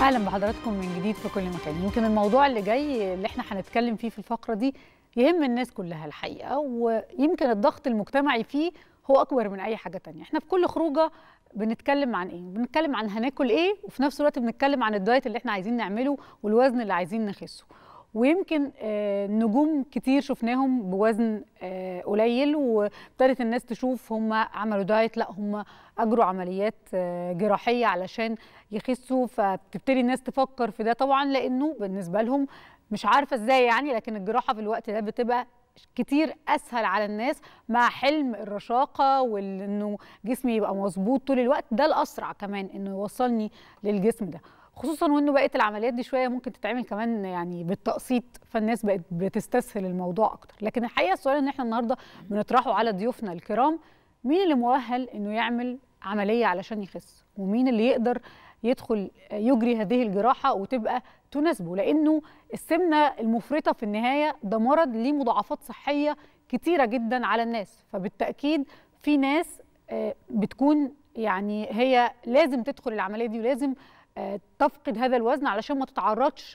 اهلا بحضراتكم من جديد في كل مكان يمكن الموضوع اللي جاي اللي احنا هنتكلم فيه في الفقره دي يهم الناس كلها الحقيقه ويمكن الضغط المجتمعي فيه هو اكبر من اي حاجه تانية احنا في كل خروجه بنتكلم عن ايه بنتكلم عن هناكل ايه وفي نفس الوقت بنتكلم عن الدايت اللي احنا عايزين نعمله والوزن اللي عايزين نخسه ويمكن آه، نجوم كتير شفناهم بوزن آه، قليل وابتدت الناس تشوف هم عملوا دايت لا هم اجروا عمليات آه، جراحيه علشان يخسوا فبتبتدي الناس تفكر في ده طبعا لانه بالنسبه لهم مش عارفه ازاي يعني لكن الجراحه في الوقت ده بتبقى كتير اسهل على الناس مع حلم الرشاقه وانه جسمي يبقى مظبوط طول الوقت ده الاسرع كمان انه يوصلني للجسم ده خصوصا وانه بقت العمليات دي شويه ممكن تتعمل كمان يعني بالتقسيط فالناس بقت بتستسهل الموضوع اكتر لكن الحقيقه السؤال ان احنا النهارده بنطرحه على ضيوفنا الكرام مين اللي مؤهل انه يعمل عمليه علشان يخس ومين اللي يقدر يدخل يجري هذه الجراحه وتبقى تناسبه لانه السمنه المفرطه في النهايه ده مرض ليه مضاعفات صحيه كتيره جدا على الناس فبالتاكيد في ناس آه، بتكون يعني هي لازم تدخل العمليه دي ولازم آه، تفقد هذا الوزن علشان ما تتعرضش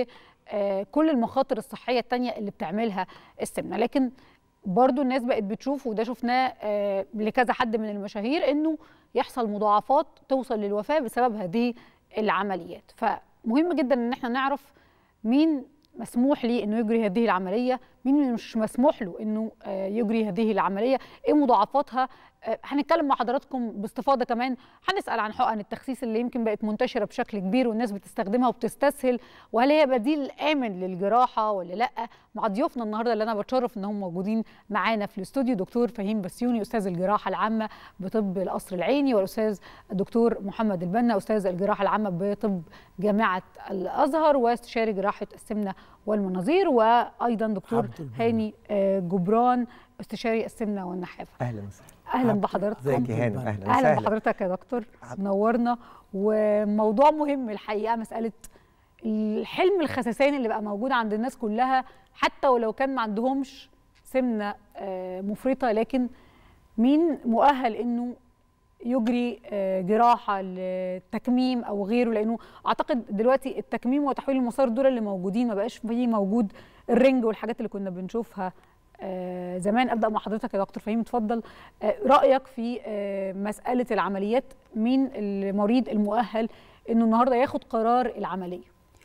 لكل المخاطر الصحيه التانية اللي بتعملها السمنه لكن برضو الناس بقت بتشوف وده شفناه آه، لكذا حد من المشاهير انه يحصل مضاعفات توصل للوفاه بسبب هذه العمليات فمهم جدا ان احنا نعرف مين مسموح ليه انه يجري هذه العمليه مين اللي مش مسموح له انه آه، يجري هذه العمليه ايه مضاعفاتها آه، هنتكلم مع حضراتكم باستفاضه كمان هنسال عن حقن التخسيس اللي يمكن بقت منتشره بشكل كبير والناس بتستخدمها وبتستسهل وهل هي بديل امن للجراحه ولا لا مع ضيوفنا النهارده اللي انا بتشرف انهم موجودين معانا في الاستوديو دكتور فهيم بسيوني استاذ الجراحه العامه بطب القصر العيني والاستاذ الدكتور محمد البنا استاذ الجراحه العامه بطب جامعه الازهر واستشاري جراحه السمنه والمناظير وايضا دكتور عبد البنا. هاني آه، جبران استشاري السمنه والنحافه اهلا وسهلا اهلا عبد- بحضرتك ازيك يا هانم البنا. اهلا اهلا وسهلا بحضرتك يا دكتور عب- نورنا وموضوع مهم الحقيقه مساله الحلم الخسسان اللي بقى موجود عند الناس كلها حتى ولو كان ما عندهمش سمنه آه، مفرطه لكن مين مؤهل انه يجري آه، جراحه للتكميم او غيره لانه اعتقد دلوقتي التكميم وتحويل المسار دول اللي موجودين ما بقاش فيه موجود الرنج والحاجات اللي كنا بنشوفها آه، زمان ابدا مع حضرتك يا دكتور فهيم اتفضل آه، رايك في آه، مساله العمليات مين المريض المؤهل انه النهارده ياخد قرار العمليه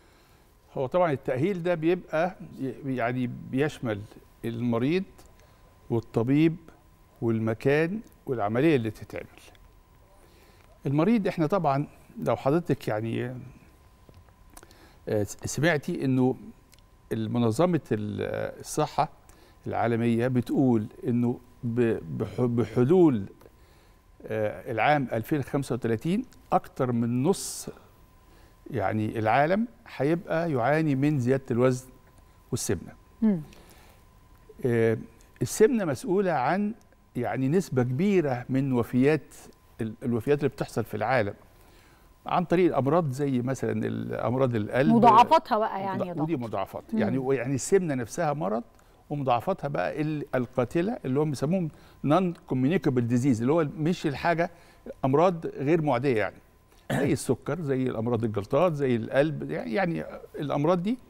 هو طبعا التأهيل ده بيبقى ي- يعني بيشمل المريض والطبيب والمكان والعملية اللي تتعمل المريض احنا طبعا لو حضرتك يعني آه، سمعتي انه المنظمة ال- الصحة العالمية بتقول انه ب- بح- بحلول آه، العام 2035 اكتر من نص يعني العالم هيبقى يعاني من زياده الوزن والسمنه. مم. آه، السمنه مسؤوله عن يعني نسبه كبيره من وفيات ال- الوفيات اللي بتحصل في العالم عن طريق الامراض زي مثلا امراض القلب مضاعفاتها بقى يعني يا ودي دكتور مضاعفات مم. يعني يعني السمنه نفسها مرض ومضاعفاتها بقى ال- القاتله اللي هم بيسموهم نون كوميونيكابل ديزيز اللي هو مش الحاجه امراض غير معديه يعني زي السكر زي الامراض الجلطات زي القلب يعني يعني الامراض دي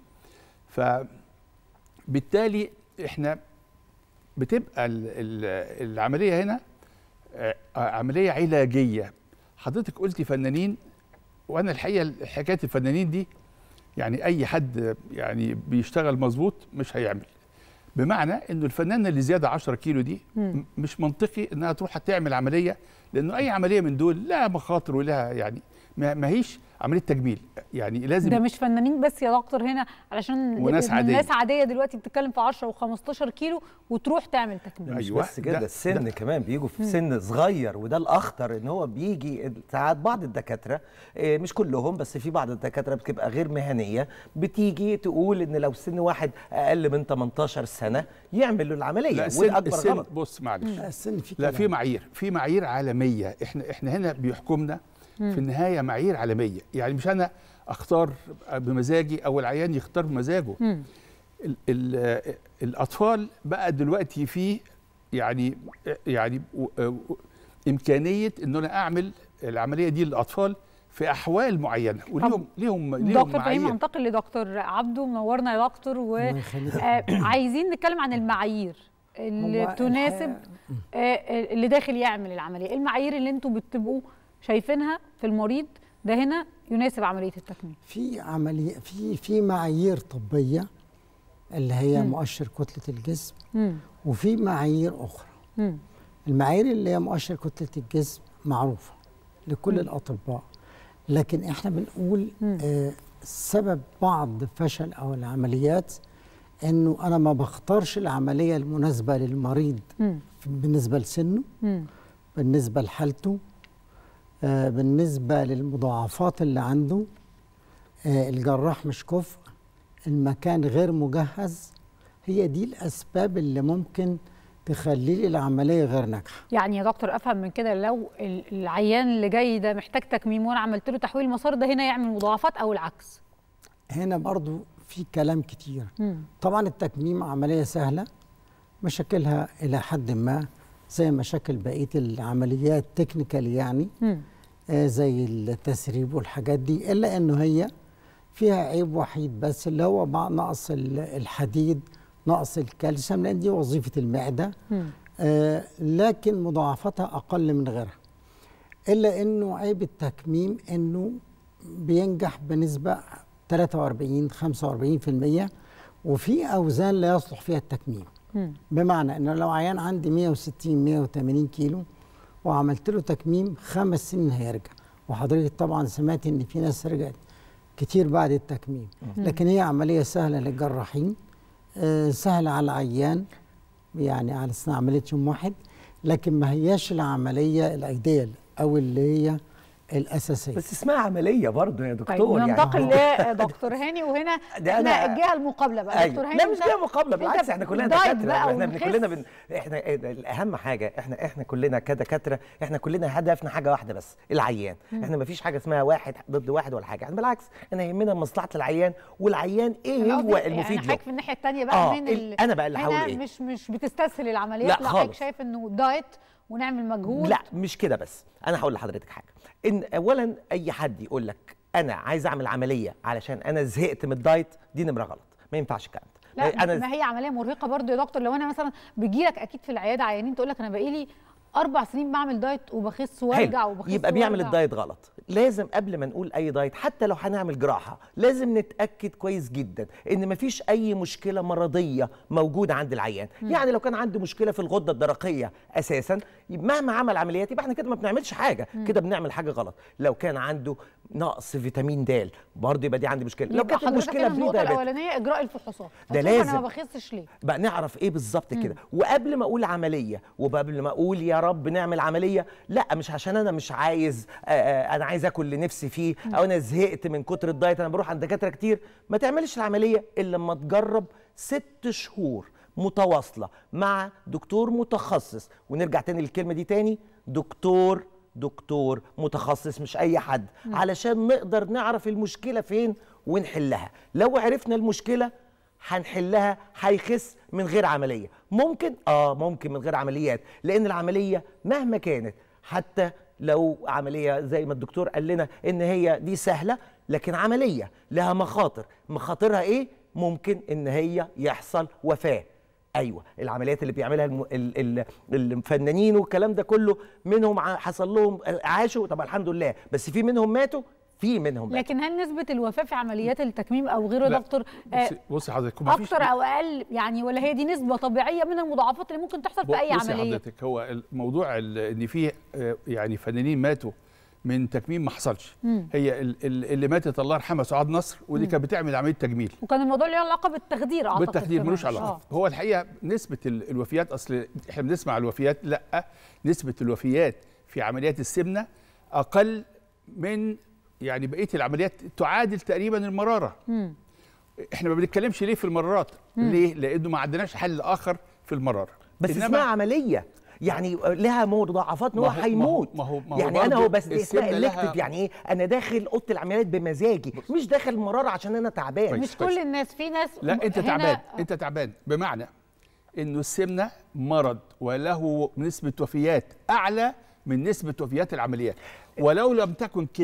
فبالتالي احنا بتبقى ال- ال- العمليه هنا آه، عمليه علاجيه حضرتك قلتي فنانين وانا الحقيقه حكايه الفنانين دي يعني اي حد يعني بيشتغل مظبوط مش هيعمل بمعنى انه الفنانه اللي زياده 10 كيلو دي مم. م- مش منطقي انها تروح تعمل عمليه لانه اي عمليه من دول لها مخاطر ولها يعني ما ما هيش عمليه تجميل يعني لازم ده مش فنانين بس يا دكتور هنا علشان وناس إن عادية. الناس عاديه دلوقتي بتتكلم في 10 و15 كيلو وتروح تعمل تكميم مش أيوة، بس كده ده- السن ده- كمان بيجوا في سن صغير وده الاخطر ان هو بيجي ساعات بعض الدكاتره إيه، مش كلهم بس في بعض الدكاتره بتبقى غير مهنيه بتيجي تقول ان لو سن واحد اقل من 18 سنه يعمل له العمليه لا السن, وده اكبر السن غلط بص معلش لا السن في لا كلام. في معايير في معايير عالميه احنا احنا هنا بيحكمنا في النهايه معايير عالميه يعني مش انا اختار بمزاجي او العيان يختار بمزاجه مم. ال ال الاطفال بقى دلوقتي في يعني يعني و- و- امكانيه ان انا اعمل العمليه دي للاطفال في احوال معينه وليهم ليهم ليهم دكتور فهيم معايير هنتقل لدكتور عبده منورنا يا دكتور الله يخليك. وعايزين نتكلم عن المعايير اللي هو تناسب الحقيقة- آه، اللي داخل يعمل العمليه إيه المعايير اللي انتوا بتبقوا شايفينها في المريض ده هنا يناسب عمليه التكميم في عملية في في معايير طبية اللي هي مم. مؤشر كتلة الجسم مم. وفي معايير أخرى مم. المعايير اللي هي مؤشر كتلة الجسم معروفة لكل مم. الأطباء لكن احنا بنقول مم. آه سبب بعض فشل أو العمليات إنه أنا ما بختارش العملية المناسبة للمريض مم. بالنسبة لسنه مم. بالنسبة لحالته آه، بالنسبة للمضاعفات اللي عنده آه، الجراح مش كفء المكان غير مجهز هي دي الأسباب اللي ممكن تخلي لي العملية غير ناجحة يعني يا دكتور افهم من كده لو ال- العيان اللي جاي ده محتاج تكميم وانا عملت له تحويل مسار ده هنا يعمل مضاعفات او العكس هنا برضو في كلام كتير مم. طبعا التكميم عملية سهلة مشاكلها إلى حد ما زي مشاكل بقية العمليات تكنيكال يعني مم. آه، زي التسريب والحاجات دي الا انه هي فيها عيب وحيد بس اللي هو مع نقص ال- الحديد نقص الكالسيوم لان دي وظيفه المعده مم. آه لكن مضاعفتها اقل من غيرها الا انه عيب التكميم انه بينجح بنسبه 43 45% وفي اوزان لا يصلح فيها التكميم مم. بمعنى ان لو عيان عندي 160 180 كيلو وعملت له تكميم خمس سنين هيرجع وحضرتك طبعا سمعت ان في ناس رجعت كتير بعد التكميم لكن هي عمليه سهله للجراحين آه، سهله على العيان يعني على سنة عمليه يوم واحد لكن ما هياش العمليه الايديال او اللي هي الاساسيه بس اسمها عمليه برضه يا طيب دكتور ننتقل يعني لدكتور هاني وهنا ده احنا أنا- الجهه المقابله بقى دكتور أيوة. هاني لا مش أنت- جايه مقابله بالعكس أنت احنا كلنا دايت دكاتره بقى احنا ونخس. كلنا بن... احنا إيه ده الاهم حاجه احنا احنا كلنا كدكاتره احنا كلنا هدفنا حاجه واحده بس العيان احنا ما فيش حاجه اسمها واحد ضد واحد ولا حاجه احنا بالعكس احنا يهمنا مصلحه العيان والعيان ايه أنا هو قصدي المفيد يعني له حضرتك في الناحيه الثانيه بقى آه، من ال- ال... أنا بقى اللي هنا هقول إيه؟ مش مش بتستسهل العمليات لا لا حضرتك خالص. شايف انه دايت ونعمل مجهود لا مش كده بس انا هقول لحضرتك حاجه ان اولا اي حد يقول لك انا عايز اعمل عمليه علشان انا زهقت من الدايت دي نمره غلط ما ينفعش الكلام ده لا انا ما هي عمليه مرهقه برضو يا دكتور لو انا مثلا بيجي لك اكيد في العياده عيانين تقول لك انا بقالي اربع سنين بعمل دايت وبخس وارجع حلو. وبخس يبقى بيعمل وارجع. الدايت غلط لازم قبل ما نقول اي دايت حتى لو هنعمل جراحه لازم نتاكد كويس جدا ان مفيش اي مشكله مرضيه موجوده عند العيان يعني لو كان عنده مشكله في الغده الدرقيه اساسا مهما عمل عمليات يبقى احنا كده ما بنعملش حاجه كده بنعمل حاجه غلط لو كان عنده نقص فيتامين د برضه يبقى دي عندي مشكله لو يبقى كانت حضرتك المشكله هنا في النقطه دايابيتس الاولانيه اجراء الفحوصات ده هتشوف لازم. انا ما بخسش ليه بقى نعرف ايه بالظبط كده وقبل ما اقول عمليه وقبل ما اقول يا رب نعمل عمليه لا مش عشان انا مش عايز آه، آه، انا عايز اكل لنفسي فيه او انا زهقت من كتر الدايت انا بروح عند دكاتره كتير ما تعملش العمليه الا لما تجرب ست شهور متواصله مع دكتور متخصص ونرجع تاني للكلمه دي تاني دكتور دكتور متخصص مش اي حد علشان نقدر نعرف المشكله فين ونحلها لو عرفنا المشكله هنحلها هيخس من غير عمليه ممكن اه ممكن من غير عمليات لان العمليه مهما كانت حتى لو عمليه زي ما الدكتور قال لنا ان هي دي سهله لكن عمليه لها مخاطر مخاطرها ايه ممكن ان هي يحصل وفاه ايوه العمليات اللي بيعملها الم... ال... ال... الفنانين والكلام ده كله منهم ع- حصل لهم عاشوا طب الحمد لله بس في منهم ماتوا في منهم ماتوا. لكن هل نسبه الوفاه في عمليات التكميم او غيره يا لا، دكتور آه، بصي بصي حضرتك ما فيش اكتر او اقل يعني ولا هي دي نسبه طبيعيه من المضاعفات اللي ممكن تحصل في اي بصي عمليه حضرتك هو الموضوع ال- ان في آه، يعني فنانين ماتوا من تكميم ما حصلش مم. هي ال- ال- اللي ماتت الله يرحمها سعاد نصر ودي كانت بتعمل عمليه تجميل وكان الموضوع له علاقه بالتخدير اعتقد بالتخدير كمان. ملوش علاقه آه. هو الحقيقه نسبه ال- الوفيات اصل احنا بنسمع الوفيات لا نسبه الوفيات في عمليات السمنه اقل من يعني بقيه العمليات تعادل تقريبا المراره مم. احنا ما بنتكلمش ليه في المرارات ليه لانه ما عندناش حل اخر في المراره بس إنما- اسمها عمليه يعني لها مضاعفات ان هو ما هو- ما هو- هيموت ما هو- ما هو يعني انا برضه هو بس دي اسمها السمنة لها- الكتف يعني ايه انا داخل اوضه العمليات بمزاجي مش داخل مراره عشان انا تعبان كويس. مش كل الناس في ناس لا انت هنا- تعبان انت تعبان بمعنى انه السمنه مرض وله نسبه وفيات اعلى من نسبه وفيات العمليات ولو لم تكن كده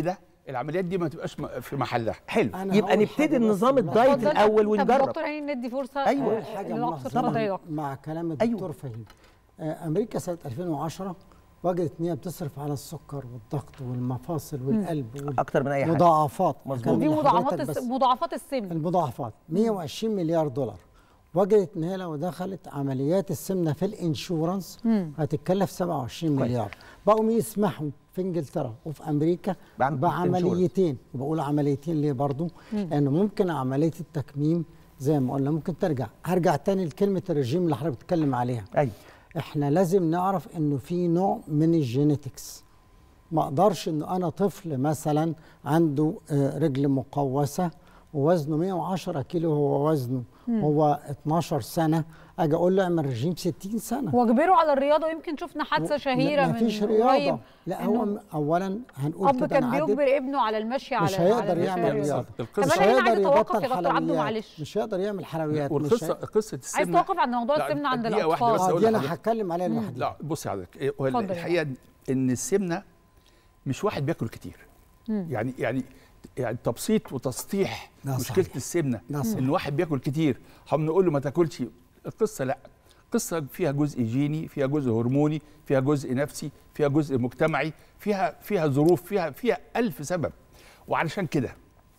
العمليات دي ما تبقاش م- في محلها حلو أنا يبقى هقول نبتدي حاجة بس النظام بالمرة. الدايت اتفضل. الاول طب ونجرب دكتور هاني ندي فرصه أيوة. آه، أول حاجة لدكتور ملاحظة اتفضل يا مع, دكتور مع كلام أيوة. الدكتور فهيم آه، أمريكا سنة 2010 وجدت إن هي بتصرف على السكر والضغط والمفاصل والقلب وال- اكتر من اي حاجه مضاعفات مظبوط. أكمل دي لحضرتك مضاعفات بس. الس- مضاعفات السمن المضاعفات 120 مليار دولار وجدت ان هي لو دخلت عمليات السمنه في الانشورنس هتتكلف 27 مليار بقوا يسمحوا في انجلترا وفي امريكا بعم- بعمليتين وبقول عمليتين ليه برضو لان ممكن عمليه التكميم زي ما قلنا ممكن ترجع هرجع تاني لكلمه الرجيم اللي حضرتك بتتكلم عليها ايوه احنا لازم نعرف انه في نوع من الجينيتكس ما اقدرش ان انا طفل مثلا عنده آه، رجل مقوسه ووزنه 110 كيلو هو وزنه هو 12 سنه اجي اقول له اعمل رجيم 60 سنه واجبره على الرياضه ويمكن شفنا حادثه شهيره ما من فيش قريب رياضه لا هو إنه م- اولا هنقول اب كده كان نعدل. بيجبر ابنه على المشي على مش على هيقدر المشي يعمل الرياضي. رياضه القصة- طب مش انا هنا هيقدر عايزه اتوقف يبطل يا دكتور عبده حلويات معلش مش هيقدر يعمل حلويات مش والقصه هي... قصه عايز السمنه توقف عند موضوع لا، السمنه عند دقيقة واحدة الاطفال بس اه أقول دي انا لحضرتك. هتكلم عليها لوحدي لا بصي حضرتك إيه، هو اتفضل يا الحقيقه ان السمنه مش واحد بياكل كتير يعني يعني يعني تبسيط وتسطيح ده مشكله صحيح. السمنه ده صحيح. ان واحد بياكل كتير هم نقول له ما تاكلش القصه لا قصه فيها جزء جيني فيها جزء هرموني فيها جزء نفسي فيها جزء مجتمعي فيها فيها ظروف فيها فيها ألف سبب وعلشان كده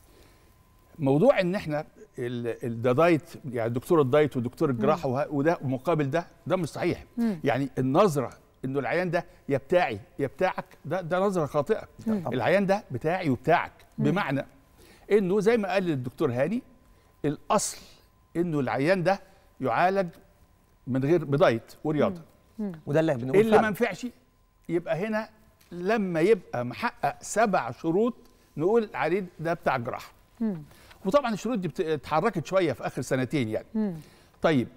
موضوع ان احنا ال- ال- ده دايت يعني دكتور الدايت ودكتور الجراحه وه- وده مقابل ده ده مش صحيح يعني النظره انه العيان ده يا بتاعي يا بتاعك ده ده نظره خاطئه العيان ده بتاعي وبتاعك بمعنى انه زي ما قال الدكتور هاني الاصل انه العيان ده يعالج من غير بدايت ورياضه وده اللي بنقول اللي ما فعلا. نفعش يبقى هنا لما يبقى محقق سبع شروط نقول عليه ده بتاع جراحه وطبعا الشروط دي بت- اتحركت شويه في اخر سنتين يعني طيب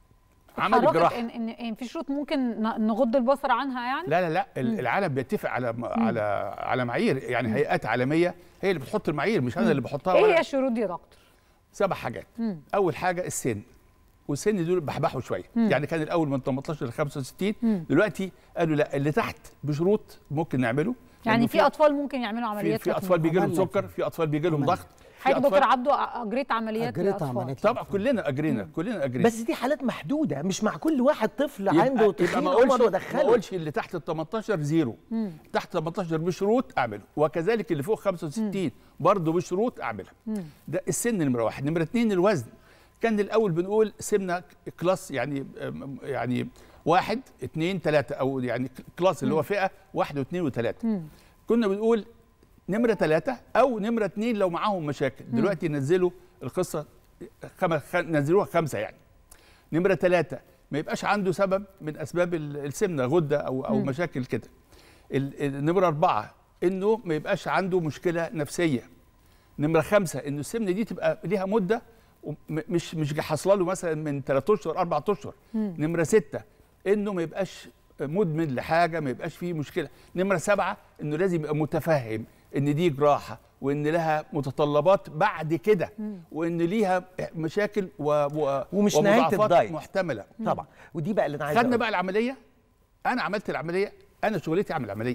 عمل حركت الجراحه ان ان إن في شروط ممكن ن- نغض البصر عنها يعني لا لا لا ال- العالم بيتفق على م- على على معايير يعني هيئات عالميه هي اللي بتحط المعايير مش انا اللي بحطها ايه ولا هي الشروط دي يا دكتور سبع حاجات اول حاجه السن والسن دول بحبحوا شويه يعني كان الاول من 18 ل 65 دلوقتي قالوا لا اللي تحت بشروط ممكن نعمله يعني لأنه في اطفال ممكن يعملوا في, عمليات في تكميم. اطفال بيجي لهم عملنا سكر في اطفال بيجي لهم عملنا. ضغط في حضرتك دكتور أطفال- عبده اجريت عمليات أجريت للاطفال عمليات. طبعا كلنا اجرينا كلنا اجرينا بس دي حالات محدوده مش مع كل واحد طفل يبقى- عنده يبقى تخين ما عمر اقولش ما ودخله اقولش اللي تحت ال 18 زيرو تحت 18 بشروط اعمله وكذلك اللي فوق 65 برضه بشروط اعملها ده السن نمره واحد نمره اثنين الوزن كان الاول بنقول سمنه كلاس يعني يعني واحد اثنين ثلاثه او يعني كلاس اللي هو فئه واحد واثنين وثلاثه كنا بنقول نمره ثلاثه او نمره اثنين لو معاهم مشاكل دلوقتي نزلوا القصه خم... خ... نزلوها خمسه يعني نمره ثلاثة ما يبقاش عنده سبب من اسباب ال- السمنه غده او او مشاكل كده ال- ال- نمره أربعة انه ما يبقاش عنده مشكله نفسيه نمره خمسة انه السمنه دي تبقى ليها مده وم- مش مش حاصله له مثلا من 3 اشهر 4 اشهر نمره ستة انه ما يبقاش مدمن لحاجه ما يبقاش فيه مشكله نمره سبعة انه لازم يبقى متفهم ان دي جراحه وان لها متطلبات بعد كده وان ليها مشاكل و... و... ومش نهاية ومضاعفات الدايت. محتمله طبعا ودي بقى اللي انا عايز خدنا أقوله. بقى العمليه انا عملت العمليه انا شغلتي اعمل عمليه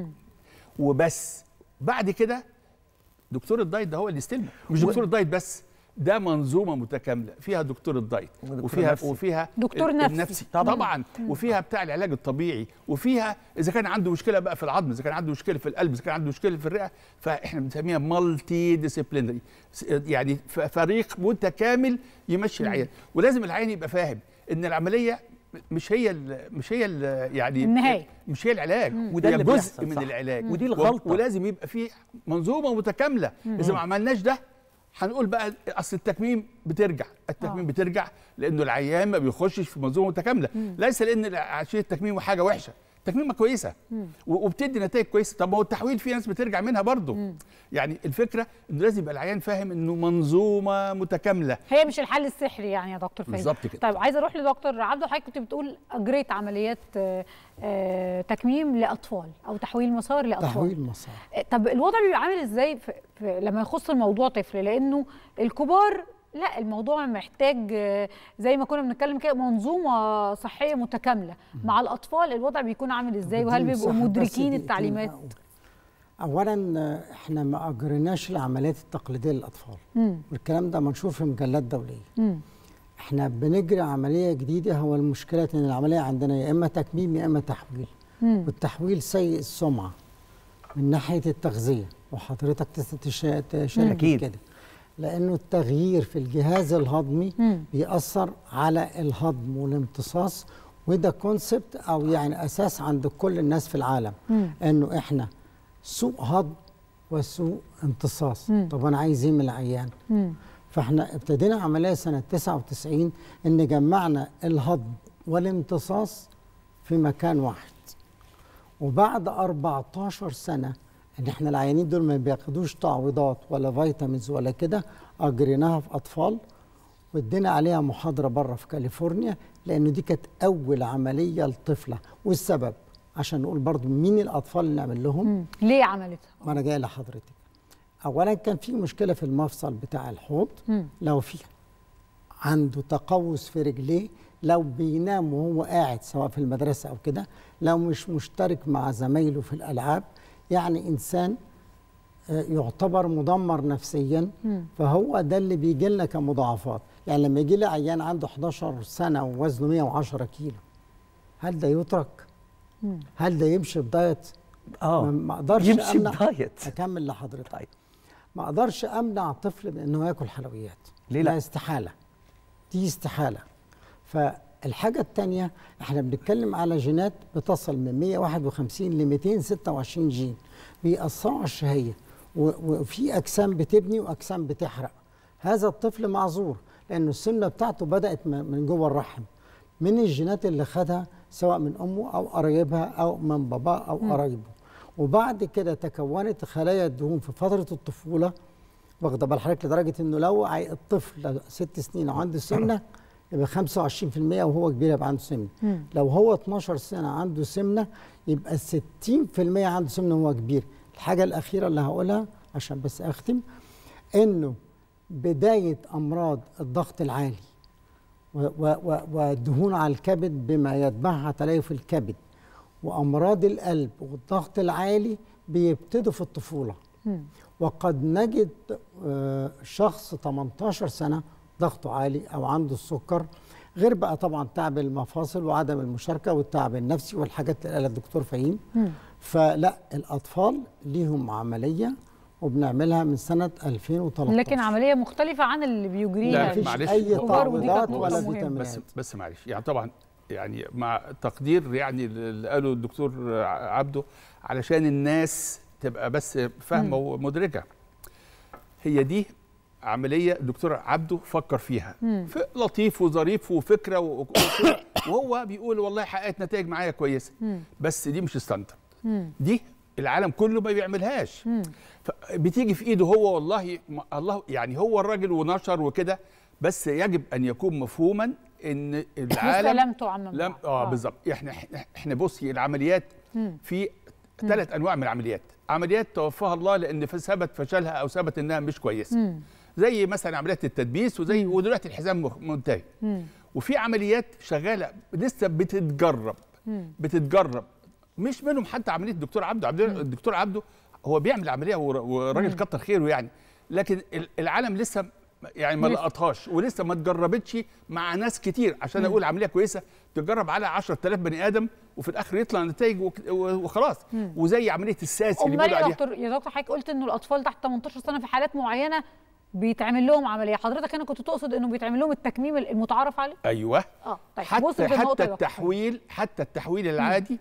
وبس بعد كده دكتور الدايت ده هو اللي يستلمه مش و- دكتور الدايت بس ده منظومه متكامله فيها دكتور الدايت ودكتور وفيها نفسي. وفيها دكتور ال- نفسي. النفسي طبعاً. طبعا, طبعا. وفيها بتاع العلاج الطبيعي وفيها اذا كان عنده مشكله بقى في العظم اذا كان عنده مشكله في القلب اذا كان عنده مشكله في الرئه فاحنا بنسميها مالتي ديسيبلينري يعني ف- فريق متكامل يمشي العيان ولازم العيان يبقى فاهم ان العمليه مش هي ال مش هي ال يعني النهاية. مش هي العلاج وده هي اللي جزء بيحصل، من صح. العلاج ودي و- الغلطة. ولازم يبقى في منظومه متكامله اذا ما عملناش ده هنقول بقى اصل التكميم بترجع التكميم آه. بترجع لانه العيان ما بيخشش في منظومه متكامله ليس لان عشان التكميم حاجه وحشه التكميمه كويسه و- وبتدي نتائج كويسه طب ما هو التحويل في ناس بترجع منها برضه يعني الفكره انه لازم يبقى العيان فاهم انه منظومه متكامله هي مش الحل السحري يعني يا دكتور فايز بالظبط كده. طيب عايزه اروح لدكتور عبده حضرتك كنت بتقول اجريت عمليات آه، آه، تكميم لاطفال او تحويل مسار لاطفال تحويل مسار آه، طب الوضع بيبقى عامل ازاي في في لما يخص الموضوع طفل لانه الكبار لا الموضوع محتاج آه، زي ما كنا بنتكلم كده منظومه صحيه متكامله مع الاطفال الوضع بيكون عامل ازاي وهل بدون بيبقوا مساحة بس مدركين دقيقتين التعليمات أقول. اولا آه، احنا ما اجريناش العمليات التقليديه للاطفال مم. والكلام ده منشور في مجلات دوليه مم. احنا بنجري عمليه جديده هو المشكله ان العمليه عندنا يا اما تكميم يا اما تحويل مم. والتحويل سيء السمعه من ناحيه التغذيه وحضرتك تس- تشا- تشارك أكيد. كده لانه التغيير في الجهاز الهضمي مم. بيأثر على الهضم والامتصاص وده كونسبت او يعني اساس عند كل الناس في العالم مم. انه احنا سوء هضم وسوء امتصاص مم. طب انا عايز ايه من العيان مم. فاحنا ابتدينا عمليه سنه 99 ان جمعنا الهضم والامتصاص في مكان واحد وبعد 14 سنه ان احنا العيانين دول ما بياخدوش تعويضات ولا فيتامينز ولا كده اجريناها في اطفال وادينا عليها محاضره بره في كاليفورنيا لانه دي كانت اول عمليه لطفله والسبب عشان نقول برضو مين الاطفال اللي نعمل لهم مم. ليه عملتها؟ ما انا جاي لحضرتك اولا كان في مشكله في المفصل بتاع الحوض مم. لو في عنده تقوس في رجليه لو بينام وهو قاعد سواء في المدرسه او كده لو مش مشترك مع زمايله في الالعاب يعني انسان آه، يعتبر مدمر نفسيا مم. فهو ده اللي بيجي لنا كمضاعفات يعني لما يجي لي عيان عنده 11 سنه ووزنه 110 كيلو هل ده يترك؟ مم. هل ده يمشي بدايت؟ اه ما- ما اقدرش يمشي امنع بدايت اكمل لحضرتك طيب ما اقدرش امنع طفل من انه ياكل حلويات ليه لا؟ ده استحاله دي استحاله فالحاجه الثانيه احنا بنتكلم على جينات بتصل من 151 ل 226 جين بيأثروا على الشهيه و- وفي اجسام بتبني واجسام بتحرق هذا الطفل معذور لانه السمنه بتاعته بدات من من جوه الرحم من الجينات اللي خدها سواء من امه او قرايبها او من باباه او قرايبه وبعد كده تكونت خلايا الدهون في فتره الطفوله واخده بال حضرتك لدرجه انه لو عي- الطفل لو ست سنين وعنده سمنه يبقى 25% وهو كبير يبقى عنده سمنه مم. لو هو 12 سنه عنده سمنه يبقى 60% عنده سمنه وهو كبير الحاجه الاخيره اللي هقولها عشان بس اختم انه بدايه امراض الضغط العالي و- و- و- والدهون على الكبد بما يتبعها تليف الكبد وامراض القلب والضغط العالي بيبتدوا في الطفوله مم. وقد نجد آه، شخص 18 سنه ضغطه عالي او عنده السكر غير بقى طبعا تعب المفاصل وعدم المشاركه والتعب النفسي والحاجات اللي قالها الدكتور فهيم مم. فلا الاطفال ليهم عمليه وبنعملها من سنه 2013 لكن عمليه مختلفه عن اللي بيجريها لا، مفيش معلش. اي كبار ودي كانت تعويضات نقطة ولا مهمة. فيتامينات بس بس معلش يعني طبعا يعني مع تقدير يعني اللي قاله الدكتور عبده علشان الناس تبقى بس فاهمه ومدركه هي دي عمليه الدكتور عبده فكر فيها مم. ف- لطيف وظريف وفكره و- وكده. وهو بيقول والله حققت نتائج معايا كويسه مم. بس دي مش ستاندرد مم. دي العالم كله ما بيعملهاش مم. بتيجي في ايده هو والله ما- الله يعني هو الراجل ونشر وكده بس يجب ان يكون مفهوما ان لسه العالم لم تعمم لم بعد. اه بالظبط احنا إحنا- احنا بصي العمليات مم. في ثلاث انواع من العمليات عمليات توفاها الله لان ف- ثبت فشلها او ثبت انها مش كويسه مم. زي مثلا عمليات التدبيس وزي ودلوقتي الحزام مخ- منتهي مم. وفي عمليات شغاله لسه بتتجرب مم. بتتجرب مش منهم حتى عمليه الدكتور عبده عبد الدكتور عبده هو بيعمل عمليه ور- وراجل كتر خيره يعني لكن ال- العالم لسه يعني ما لسه. لقطهاش ولسه ما اتجربتش مع ناس كتير عشان اقول عمليه كويسه تجرب على 10000 بني ادم وفي الاخر يطلع نتائج وك- وخلاص وزي عمليه الساسي اللي امال بيقولوا يا عليها دكتور يا دكتور حضرتك قلت انه الاطفال تحت 18 سنه في حالات معينه بيتعمل لهم عمليه حضرتك هنا كنت تقصد انه بيتعمل لهم التكميم المتعارف عليه ايوه اه طيب بص حتى في النقطه حتى يا دكتور. التحويل حتى التحويل العادي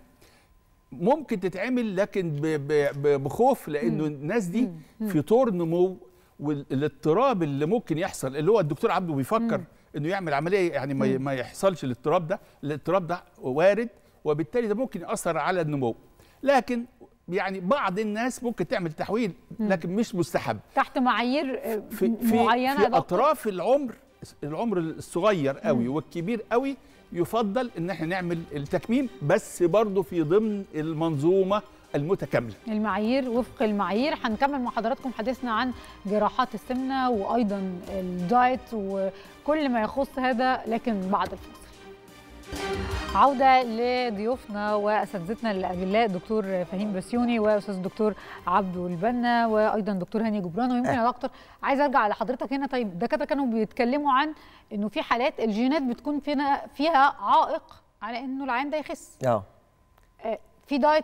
ممكن تتعمل لكن ب- ب- ب- بخوف لانه الناس دي في طور نمو والاضطراب اللي ممكن يحصل اللي هو الدكتور عبده بيفكر انه يعمل عمليه يعني ما ي- ما يحصلش الاضطراب ده الاضطراب ده وارد وبالتالي ده ممكن ياثر على النمو لكن يعني بعض الناس ممكن تعمل تحويل لكن مش مستحب تحت معايير آه، في في, معينه يا في دكتور. اطراف العمر العمر الصغير قوي والكبير قوي يفضل ان احنا نعمل التكميم بس برضه في ضمن المنظومه المتكامله المعايير وفق المعايير هنكمل مع حضراتكم حديثنا عن جراحات السمنه وايضا الدايت وكل ما يخص هذا لكن بعد الفاصل عودة لضيوفنا وأساتذتنا الأجلاء دكتور فهيم بسيوني وأستاذ الدكتور عبدو البنا وأيضا دكتور هاني جبران ويمكن يا دكتور عايز أرجع لحضرتك هنا طيب الدكاترة كانوا بيتكلموا عن إنه في حالات الجينات بتكون فينا فيها عائق على إنه العيان ده يخس اه آه، في دايت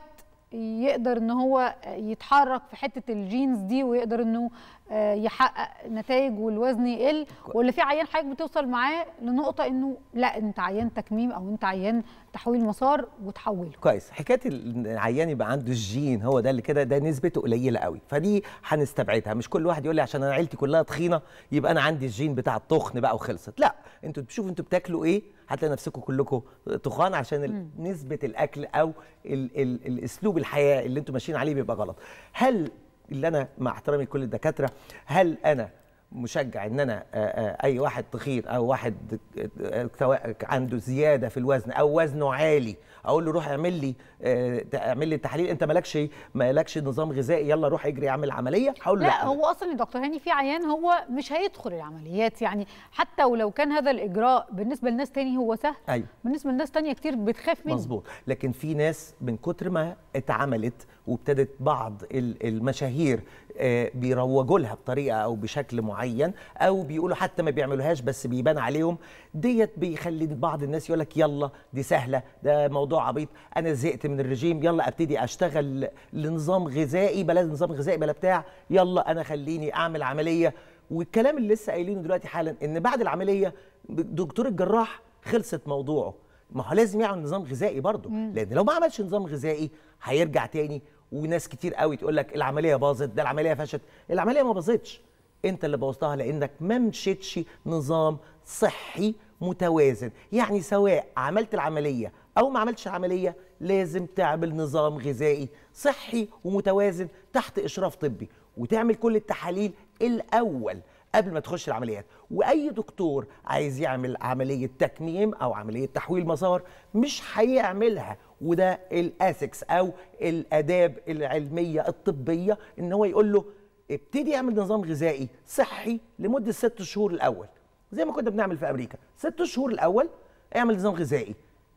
يقدر ان هو يتحرك في حته الجينز دي ويقدر انه آه، يحقق نتائج والوزن يقل ولا في عيان حضرتك بتوصل معاه لنقطه انه لا انت عيان تكميم او انت عيان تحويل مسار وتحوله كويس حكايه العيان يبقى عنده الجين هو ده اللي كده ده نسبته قليله قوي فدي هنستبعدها مش كل واحد يقول لي عشان انا عيلتي كلها تخينه يبقى انا عندي الجين بتاع التخن بقى وخلصت لا انتوا بتشوفوا انتوا بتاكلوا ايه هتلاقي نفسكم كلكم تخان عشان ال- نسبه الاكل او ال ال الاسلوب الحياه اللي انتوا ماشيين عليه بيبقى غلط هل اللي انا مع احترامي لكل الدكاتره هل انا مشجع ان انا آه، آه، اي واحد تخين او واحد آه، سواء عنده زياده في الوزن او وزنه عالي اقول له روح اعمل لي آه، اعمل لي تحاليل انت مالكش مالكش نظام غذائي يلا روح اجري اعمل عمليه هقول له لا هو اصلا يا دكتور هاني في عيان هو مش هيدخل العمليات يعني حتى ولو كان هذا الاجراء بالنسبه لناس تاني هو سهل ايوه بالنسبه لناس تانية كتير بتخاف منه مظبوط لكن في ناس من كتر ما اتعملت وابتدت بعض ال- المشاهير آه، بيروجوا لها بطريقه او بشكل معين او بيقولوا حتى ما بيعملوهاش بس بيبان عليهم ديت بيخلي بعض الناس يقول لك يلا دي سهله ده موضوع عبيط انا زهقت من الرجيم يلا ابتدي اشتغل لنظام غذائي بلا نظام غذائي بلا بتاع يلا انا خليني اعمل عمليه والكلام اللي لسه قايلينه دلوقتي حالا ان بعد العمليه دكتور الجراح خلصت موضوعه ما هو لازم يعمل نظام غذائي برضه لان لو ما عملش نظام غذائي هيرجع تاني وناس كتير قوي تقول لك العمليه باظت ده العمليه فشت العمليه ما باظتش انت اللي بوظتها لانك ما مشيتش نظام صحي متوازن يعني سواء عملت العمليه او ما عملتش العمليه لازم تعمل نظام غذائي صحي ومتوازن تحت اشراف طبي وتعمل كل التحاليل الاول قبل ما تخش العمليات واي دكتور عايز يعمل عمليه تكميم او عمليه تحويل مسار مش هيعملها وده الاسكس او الاداب العلميه الطبيه ان هو يقول له ابتدي اعمل نظام غذائي صحي لمده ست شهور الاول زي ما كنا بنعمل في امريكا ست شهور الاول اعمل نظام غذائي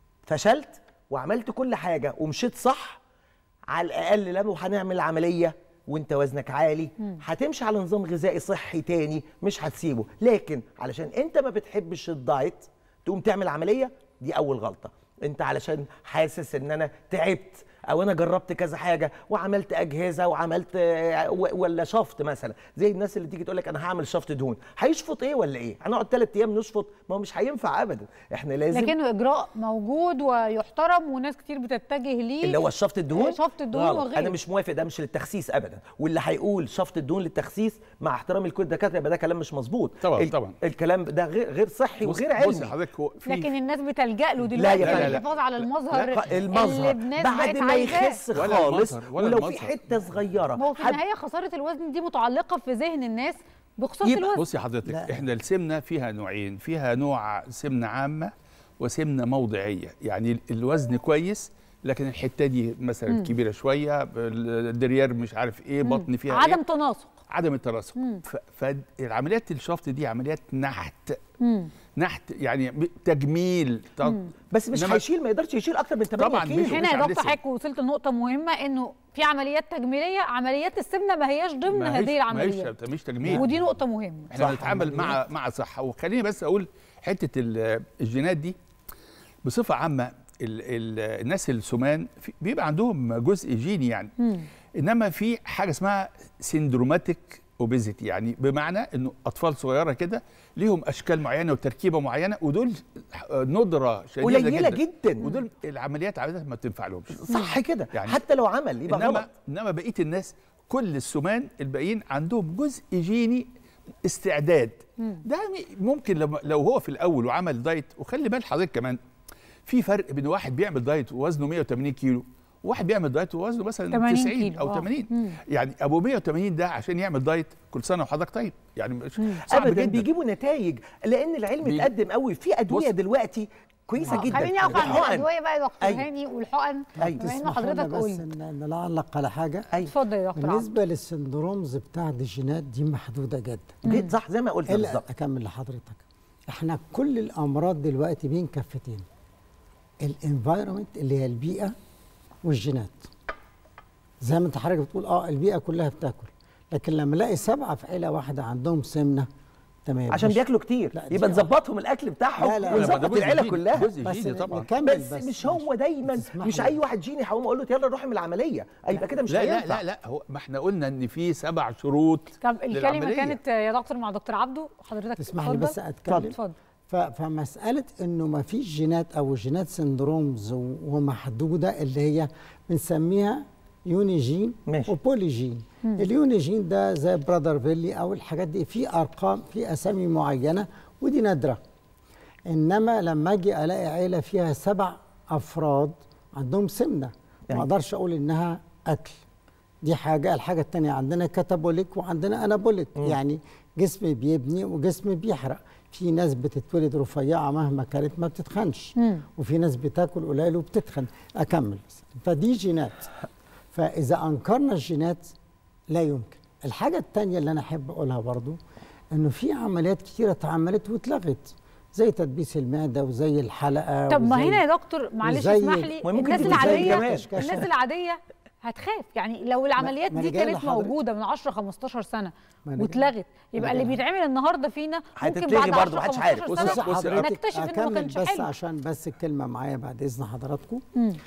فشلت وعملت كل حاجه ومشيت صح على الاقل لما هنعمل عمليه وانت وزنك عالي هتمشي على نظام غذائي صحي تاني مش هتسيبه لكن علشان انت ما بتحبش الدايت تقوم تعمل عمليه دي اول غلطه انت علشان حاسس ان انا تعبت او انا جربت كذا حاجه وعملت اجهزه وعملت آه، و- ولا شفط مثلا زي الناس اللي تيجي تقول لك انا هعمل شفط دهون هيشفط ايه ولا ايه هنقعد ثلاث ايام نشفط ما هو مش هينفع ابدا احنا لازم لكنه اجراء موجود ويحترم وناس كتير بتتجه ليه اللي هو شفط الدهون شفط الدهون غلط. وغيره. انا مش موافق ده مش للتخسيس ابدا واللي هيقول شفط الدهون للتخسيس مع احترامي لكل الدكاتره يبقى ده كلام مش مظبوط طبعاً، ال- طبعاً. الكلام ده غير غير صحي بص- وغير بص علمي حضرتك هو في لكن الناس بتلجأ له لا دلوقتي يا فندم. للحفاظ على المظهر لا، اللي المظهر الناس بعد بقت ما عايزاه. يخس ولا خالص المظهر، ولا ولو في المظهر. حته صغيره ما هو في حب- النهايه خساره الوزن دي متعلقه في ذهن الناس بخصوص يبقى الوزن بصي حضرتك لا. احنا السمنه فيها نوعين فيها نوع سمنه عامه وسمنه موضعيه يعني ال- الوزن كويس لكن الحته دي مثلا كبيره شويه الدريار مش عارف ايه بطن فيها عدم إيه؟ تناسق عدم التناسق ف- فالعمليات الشفط دي عمليات نحت نحت يعني ب- تجميل ت- بس مش إنما- هيشيل ما يقدرش يشيل اكتر من 8 طبعاً كيلو مش- هنا يا عامل دكتور سن. حضرتك وصلت لنقطه مهمه انه في عمليات تجميليه عمليات السمنه ما هياش ضمن ما هيش- هذه ما العمليات هيش مش تجميل ودي نقطه مهمه احنا صح، بنتعامل مع مع صحه وخليني بس اقول حته ال- الجينات دي بصفه عامه ال ال الناس السمان في- بيبقى عندهم جزء جيني يعني انما في حاجه اسمها سندروماتيك اوبيزيتي يعني بمعنى انه اطفال صغيره كده ليهم اشكال معينه وتركيبه معينه ودول ندره شديده قليلة جدا, جدا. ودول العمليات عاده ما بتنفعلهمش صح كده يعني حتى لو عمل يبقى انما غلط انما بقيه الناس كل السمان الباقيين عندهم جزء جيني استعداد ده م- ممكن لو, لو هو في الاول وعمل دايت وخلي بال حضرتك كمان في فرق بين واحد بيعمل دايت ووزنه 180 كيلو وواحد بيعمل دايت ووزنه مثلا 80 90 كيلو، او آه. 80 يعني ابو 180 ده عشان يعمل دايت كل سنه وحضرتك طيب يعني مش صعب ابدا جدا بيجيبوا نتائج لان العلم بي- اتقدم قوي في ادويه بص. دلوقتي كويسه آه، جدا خليني اقف عند الحقن. الادويه بقى يا دكتور أيوة. هاني والحقن أيوة. بما ان تسمحوا لنا حضرتك بس قلت ان نعلق على حاجه ايوه اتفضل يا دكتور عبد. بالنسبه للسندرومز بتاع الجينات دي محدوده جدا جد صح زي ما قلت الا بالظبط اكمل لحضرتك احنا كل الامراض دلوقتي بين كفتين الانفايرمنت اللي هي البيئه والجينات زي ما انت حضرتك بتقول اه البيئه كلها بتاكل لكن لما الاقي سبعه في عيله واحده عندهم سمنه تمام عشان مش- بياكلوا كتير لا، دي يبقى آه. نظبطهم الاكل بتاعهم لا، لا، لا، ده ونظبط جزء العيله جيني، كلها جزء بس جيني طبعا نكمل بس, بس مش هو دايما تسمح مش لي. اي واحد جيني هقوم اقول له يلا نروح من العمليه يبقى كده مش لا لا هينفع لا لا هو ما احنا قلنا ان في سبع شروط طب الكلمه للعملية. كانت يا دكتور مع دكتور عبده حضرتك تسمح لي اتفضل. بس اتكلم اتفضل ف- فمساله انه ما فيش جينات او جينات سندرومز و- ومحدوده اللي هي بنسميها يونيجين ماشي. وبوليجين اليونيجين ده زي برادر فيلي او الحاجات دي في ارقام في اسامي معينه ودي نادره انما لما اجي الاقي عيله فيها سبع افراد عندهم سمنه ما يعني. اقدرش اقول انها اكل دي حاجه الحاجه الثانيه عندنا كاتابوليك وعندنا انابوليك يعني جسم بيبني وجسم بيحرق في ناس بتتولد رفيعه مهما كانت ما بتتخنش وفي ناس بتاكل قليل وبتتخن اكمل بس فدي جينات فاذا انكرنا الجينات لا يمكن الحاجه الثانيه اللي انا احب اقولها برضو انه في عمليات كتيره اتعملت واتلغت زي تدبيس المعده وزي الحلقه طب ما وزي- هنا يا دكتور معلش وزي- اسمح لي وممكن الناس تبقى زي العاديه كمان. الناس العاديه هتخاف يعني لو العمليات ما دي أنا جاي كانت لحضرتك. موجوده من 10 15 سنه ما أنا واتلغت يبقى اللي جاي. بيتعمل النهارده فينا ممكن هتتلغي بعد برضه، 10 محدش عارف. 15 بص- سنه بص- نكتشف انه ما أكمل كانش بس حلو عشان بس الكلمه معايا بعد اذن حضراتكم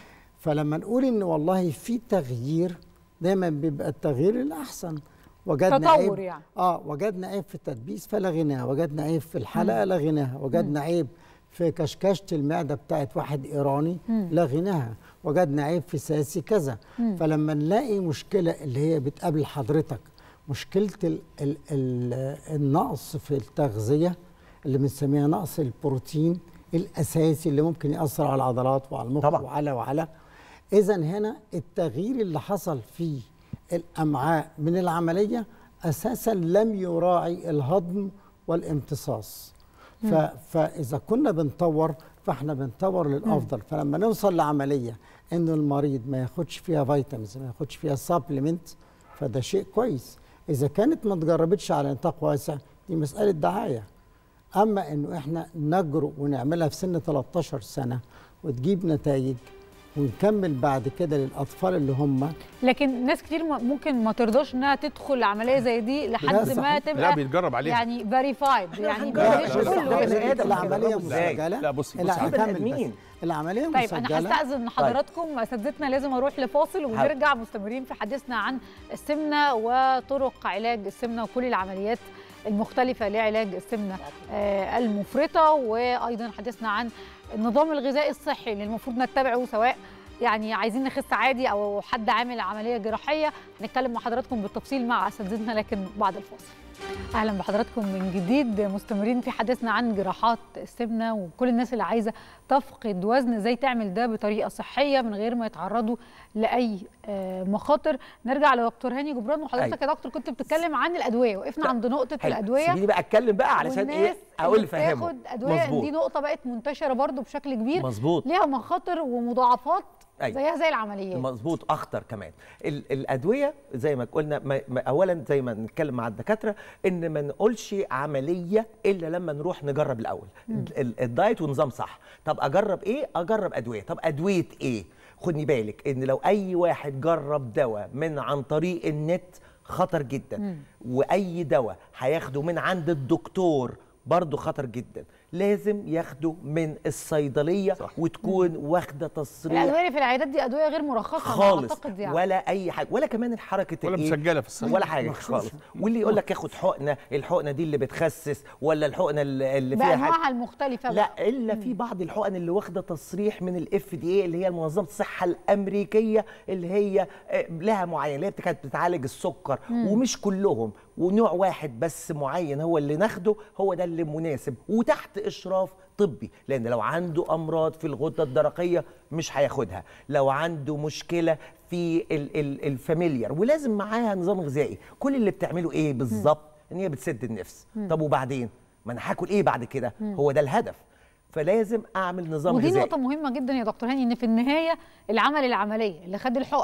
فلما نقول ان والله في تغيير دايما بيبقى التغيير الاحسن وجدنا تطور عيب يعني. اه وجدنا عيب في التدبيس فلغيناها وجدنا عيب في الحلقه لغيناها وجدنا عيب في كشكشه المعده بتاعت واحد ايراني لغيناها وجدنا عيب في ساسي كذا فلما نلاقي مشكله اللي هي بتقابل حضرتك مشكله ال ال ال النقص في التغذيه اللي بنسميها نقص البروتين الاساسي اللي ممكن ياثر على العضلات وعلى المخ طبعاً. وعلى وعلى اذا هنا التغيير اللي حصل في الامعاء من العمليه اساسا لم يراعي الهضم والامتصاص ف... فاذا كنا بنطور فاحنا بنطور للافضل فلما نوصل لعمليه ان المريض ما ياخدش فيها فيتامينز ما ياخدش فيها سبلمنت فده شيء كويس اذا كانت ما اتجربتش على نطاق واسع دي مساله دعايه اما انه احنا نجرؤ ونعملها في سن 13 سنه وتجيب نتائج ونكمل بعد كده للاطفال اللي هم لكن ناس كتير م- ممكن ما ترضاش انها تدخل عمليه زي دي لا، لحد ما صحيح. تبقى لا بيتجرب عليها يعني فيريفايد يعني لا، لا، مش لا، كله لا، كده. بني آدم العمليه كده. إزاي؟ مسجله لا، بصي، بصي، لا عشان بني هكمل آدمين. بس العمليه طيب انا مسجله هستاذن حضراتكم اساتذتنا لازم اروح لفاصل ونرجع مستمرين في حديثنا عن السمنه وطرق علاج السمنه وكل العمليات المختلفه لعلاج السمنه آه، المفرطه وايضا حديثنا عن النظام الغذائي الصحي اللي المفروض نتبعه سواء يعني عايزين نخس عادي او حد عامل عمليه جراحيه هنتكلم مع حضراتكم بالتفصيل مع اساتذتنا لكن بعد الفاصل اهلا بحضراتكم من جديد مستمرين في حديثنا عن جراحات السمنه وكل الناس اللي عايزه تفقد وزن ازاي تعمل ده بطريقه صحيه من غير ما يتعرضوا لاي آه، مخاطر نرجع لدكتور هاني جبران وحضرتك يا دكتور كنت بتتكلم عن الادويه وقفنا عند نقطه حلو. الادويه سيبيني بقى اتكلم بقى علشان ايه والناس اقول اللي فهمه بتاخد ادويه مظبوط. دي نقطه بقت منتشره برضو بشكل كبير مظبوط ليها مخاطر ومضاعفات أيوة. زيها زي العمليات مظبوط اخطر كمان ال الادويه زي ما قلنا ما ما اولا زي ما نتكلم مع الدكاتره ان ما نقولش عمليه الا لما نروح نجرب الاول ال- ال- الدايت ونظام صح طب اجرب ايه اجرب ادويه طب ادويه ايه خدني بالك ان لو اي واحد جرب دواء من عن طريق النت خطر جدا واي دواء هياخده من عند الدكتور برضه خطر جدا لازم ياخده من الصيدليه صح. وتكون واخده تصريح الادويه اللي في العيادات دي ادويه غير مرخصه أنا خالص اعتقد يعني ولا اي حاجه ولا كمان حركه ولا الإيه؟ مسجله في الصيدليه ولا حاجه خالص واللي يقول لك ياخد حقنه الحقنه دي اللي بتخسس ولا الحقنه اللي اللي فيها حاجه بانواعها المختلفه بقى. لا الا في بعض الحقن اللي واخده تصريح من الاف دي اي اللي هي منظمه الصحه الامريكيه اللي هي آه، لها معين اللي هي كانت بتعالج السكر ومش كلهم ونوع واحد بس معين هو اللي ناخده هو ده اللي مناسب وتحت اشراف طبي لان لو عنده امراض في الغده الدرقيه مش هياخدها لو عنده مشكله في ال- ال- الفاميليار ولازم معاها نظام غذائي كل اللي بتعمله ايه بالظبط ان هي بتسد النفس طب وبعدين ما انا هاكل ايه بعد كده هو ده الهدف فلازم اعمل نظام ودي غذائي نقطة مهمة جدا يا دكتور هاني ان في النهاية العمل العملية اللي خد الحقن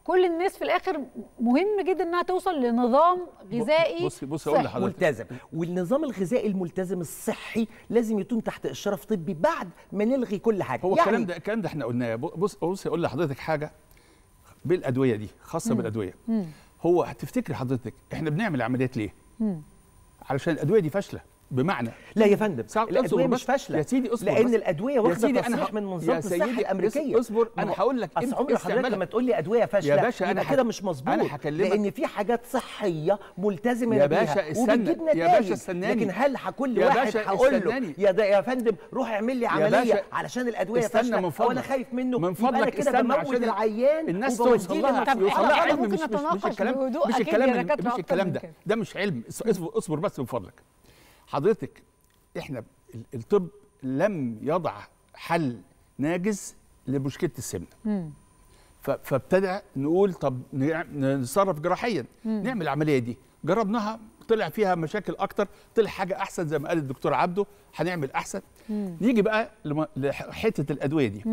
كل الناس في الاخر مهم جدا انها توصل لنظام غذائي بصي بصي اقول صحي. لحضرتك ملتزم والنظام الغذائي الملتزم الصحي لازم يكون تحت اشراف طبي بعد ما نلغي كل حاجه هو الكلام ده الكلام ده احنا قلناه بص بص اقول لحضرتك حاجه بالادويه دي خاصه بالادويه هو هتفتكري حضرتك احنا بنعمل عمليات ليه؟ علشان الادويه دي فاشله بمعنى لا يا فندم ساعة- الادويه اصبر مش بس. فاشله يا سيدي اصبر لان بس. الادويه يا واخده سيدي أنا تصريح ه- من منظمه يا الصحه سيدي الامريكيه اصبر، أنا ما هو- هقول لك اصل إمتى عمر حضرتك استعمالها. لما تقول لي ادويه فاشله يا باشا، أنا يبقى ح- كده مش مظبوط أنا هكلمك. لان في حاجات صحيه ملتزمه يا بيها باشا استنى. وبتجيب يا نتائج باشا استناني. لكن هل ه- كل يا واحد باشا هقول له استناني. يا ده يا فندم روح اعمل لي عمليه باشا علشان الادويه استنى فاشله من او انا فضلك. خايف منه من يبقى انا فضلك كده استنى بموت عشان العيان الناس وبوديه توصل لها طب يوصل إحنا لها برضه علم ممكن مش مش مش نتناقش الكلام بهدوء مش أكيد الكلام يا من- دكاترة مش أكتر الكلام من ده كده. ده مش علم اس- اصبر اصبر بس من فضلك حضرتك احنا ال- الطب لم يضع حل ناجز لمشكله السمنه ف- فابتدى نقول طب نع- نتصرف جراحيا نعمل العمليه دي جربناها طلع فيها مشاكل اكتر طلع حاجه احسن زي ما قال الدكتور عبده هنعمل احسن نيجي بقى لم- لحته الادويه دي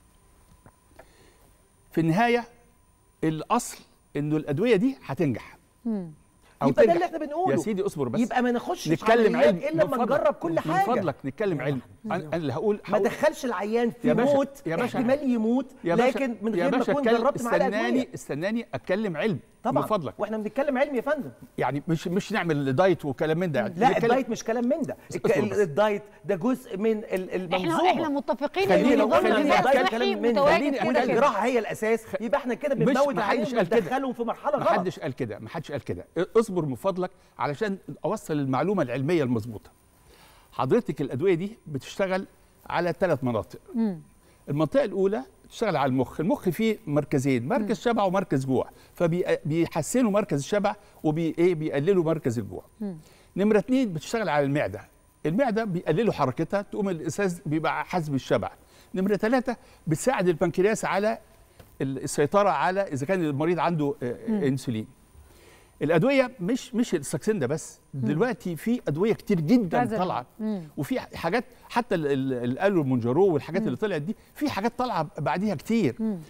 في النهايه الاصل انه الادويه دي هتنجح يبقى ده اللي احنا بنقوله يا سيدي اصبر بس يبقى ما نخشش نتكلم عمليات علم الا من لما فضلك. نجرب كل حاجه من فضلك نتكلم علم انا أنا اللي هقول ما هقول- دخلش العيان في يا باشا- موت يا باشا- احتمال يموت يا باشا لكن من يا غير ما باشا اكون اتكلم- جربت معاه استناني الادويه استناني اتكلم علم طبعا من فضلك واحنا بنتكلم علم يا فندم يعني مش مش نعمل دايت وكلام من ده يعني لا نتكلم- الدايت مش كلام من ده الك- اصبر بس. الدايت ده جزء من ال- المنظومه احنا احنا متفقين خليني- ان نظام خليني الغذاء أتكلم الصحي من- متواجد خليني كده أتكلم. كده الجراحه هي الاساس يبقى احنا كده مش- بنموت محدش العيان قال كده. وندخلهم في مرحله ما غلط حدش قال كده ما حدش قال كده اصبر من فضلك علشان اوصل المعلومه العلميه المظبوطه حضرتك الادويه دي بتشتغل على ثلاث مناطق المنطقه الاولى بتشتغل على المخ المخ فيه مركزين مركز شبع ومركز جوع فبيحسنوا مركز الشبع وبي ايه بيقللوا مركز الجوع نمره اتنين بتشتغل على المعده المعده بيقللوا حركتها تقوم الاساس بيبقى حسب الشبع نمره ثلاثه بتساعد البنكرياس على السيطره على اذا كان المريض عنده آه، انسولين الادويه مش مش الساكسين ده بس دلوقتي في ادويه كتير جدا كذا. طالعه مم. وفي حاجات حتى ال- ال- الالو المونجارو والحاجات اللي طلعت دي في حاجات طالعه بعديها كتير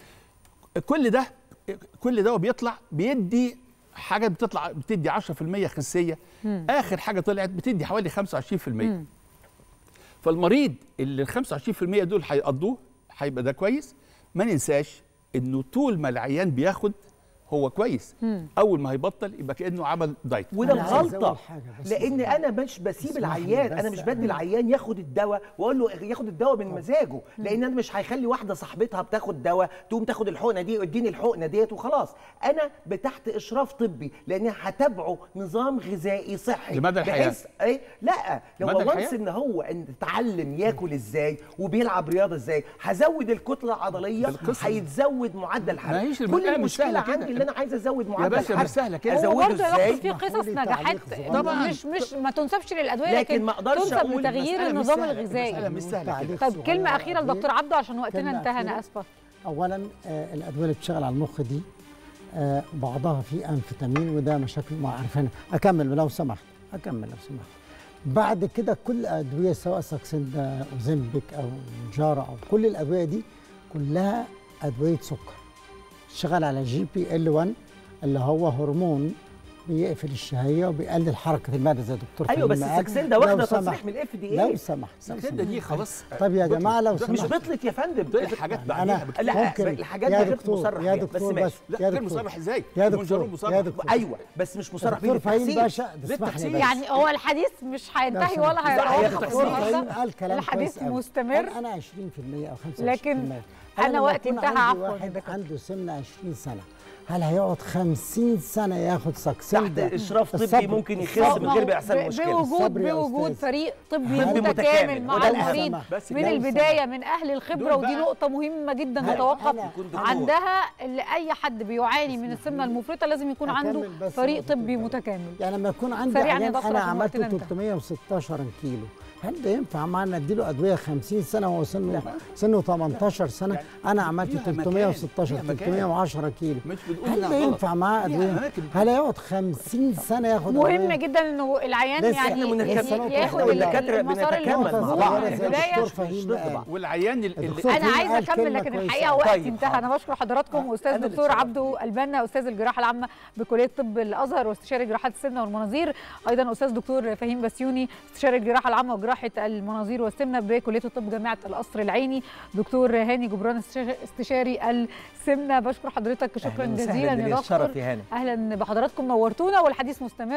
كل ده كل ده بيطلع بيدي حاجه بتطلع بتدي 10% خسيه اخر حاجه طلعت بتدي حوالي 25% فالمريض اللي ال 25% دول هيقضوه هيبقى ده كويس ما ننساش انه طول ما العيان بياخد هو كويس اول ما هيبطل يبقى كانه عمل دايت وده أنا عايز غلطه أقول حاجة بس لان اسمح انا مش بسيب اسمح لي العيان بس انا مش أنا- بدي العيان ياخد الدواء واقول له ياخد الدواء من مزاجه لان انا مش هيخلي واحده صاحبتها بتاخد دواء تقوم تاخد الحقنه دي اديني الحقنه ديت وخلاص انا بتحت اشراف طبي لان هتابعه نظام غذائي صحي لمدى الحياة. بحيث ايه لا لو لمدى هو الحياة. وانس ان هو ان اتعلم ياكل ازاي وبيلعب رياضه ازاي هزود الكتله العضليه بالقصة. هيتزود معدل ما الحرق هيش كل المسألة مش المشكله سهلة كده. عندي اللي انا عايز ازود معدل باشا الحرق مش سهلة كده. هو ازوده برضه يا ازاي دكتور في اسمحوا قصص لي نجاحات تعليق صغير. طبعاً. مش مش ما تنسبش للادويه لكن لكن ما أقدرش تنسب أقول لتغيير المسألة مش النظام سهلة. الغذائي المسألة مش سهلة تعليق طب صغير كلمه اخيره أضيف. لدكتور عبده عشان وقتنا كلمة انتهى أخيرة. انا اسفه اولا آه، الادويه اللي بتشتغل على المخ دي آه، بعضها فيه انفيتامين وده مشاكل ما عارفينها اكمل لو سمحت اكمل لو سمحت بعد كده كل ادويه سواء ساكسين ده اوزمبيك او جارا او كل الادويه دي كلها ادويه سكر شغال على جي بي ال 1 اللي هو هرمون بيقفل الشهيه وبيقلل حركه المعده زي دكتور ايوه بس فهيم قال. الساكسين ده لو واخده سمحت. تصريح من الاف دي لو اي سمحت لو الكده سمحت. دي خلاص طب يا جماعه لو مش سمحت بطلت يا فندم طلع حاجات بعديها انا بكتير. لا، ممكن الحاجات يا دي غير دكتور مصرح يا بيها، بس دكتور ماشي. بس لا يا غير دكتور مصرح ازاي يا المنجرون دكتور مصرح. يا دكتور ايوه بس مش مصرح بيه دكتور فهيم بالتحسين باشا تسمح لي للتحسين. بس. يعني هو الحديث مش هينتهي سمحت. ولا لا، هيروح هيختصر. دكتور النهاردة. فهيم قال كلام الحديث كويس أوي. مستمر. قال انا 20% او 25% لكن أنا أنا لما وقتي يكون انتهى عندي عفواً واحد دكتور. عنده سمنه 20 سنه هل هيقعد 50 سنه ياخد ساكسين تحت ده؟ اشراف طبي الصبر. ممكن يخس آه، من ما غير هو ما يحصل ب- مشكله بوجود الصبر يا بوجود أستاذ. فريق طبي طبي متكامل متكامل، مع وده المريض الأهم. بس من كده. البدايه من اهل الخبره دول ودي بقى- نقطه مهمه جدا أنا- نتوقف أنا- يكون دكتور. عندها اللي اي حد بيعاني من السمنه المفرطه لازم يكون أكمل عنده بس فريق نقطة طبي الدواء. متكامل يعني لما يكون عندي سريعاً يا عيان دكتور انا عشان عملت وقتنا انتهى. 316 كيلو هل ده ينفع معنا اديله ادويه 50 سنه وهو سنه سنه 18 سنه انا عملت فيها مكان، 316 فيها مكان. 310 كيلو مش بنقول هل لا ده غلط. ينفع معاه فيها ادويه؟ أماكن هل هيقعد 50 سنه ياخد مهم أدوية؟ جدا انه العيان لسه يعني إحنا بنتكلم- ي- ياخد إحنا ال- والدكاترة المسار اللي بنتكامل هو مع المفروض بعض. من زي البدايه الدكتور مش فهيم ضد قال. بعض. والعيان ال- ال- الدكتور انا فهيم عايزه قال اكمل كلمة لكن كويسة. الحقيقه وقتي طيب، انتهى حاضر. انا بشكر حضراتكم استاذ أنا اللي دكتور اتشرفت. عبده البنا استاذ الجراحه العامه بكليه طب الازهر واستشاري جراحات السمنه والمناظير ايضا استاذ دكتور فهيم بسيوني استشاري الجراحه العامه وجراحه المناظير والسمنه بكليه الطب جامعه القصر العيني دكتور هاني جبران استشا- استشاري السمنه بشكر حضرتك شكرا أهلاً وسهلاً جزيلا ليا يا الشرف دكتور يا هاني. اهلا بحضراتكم نورتونا والحديث مستمر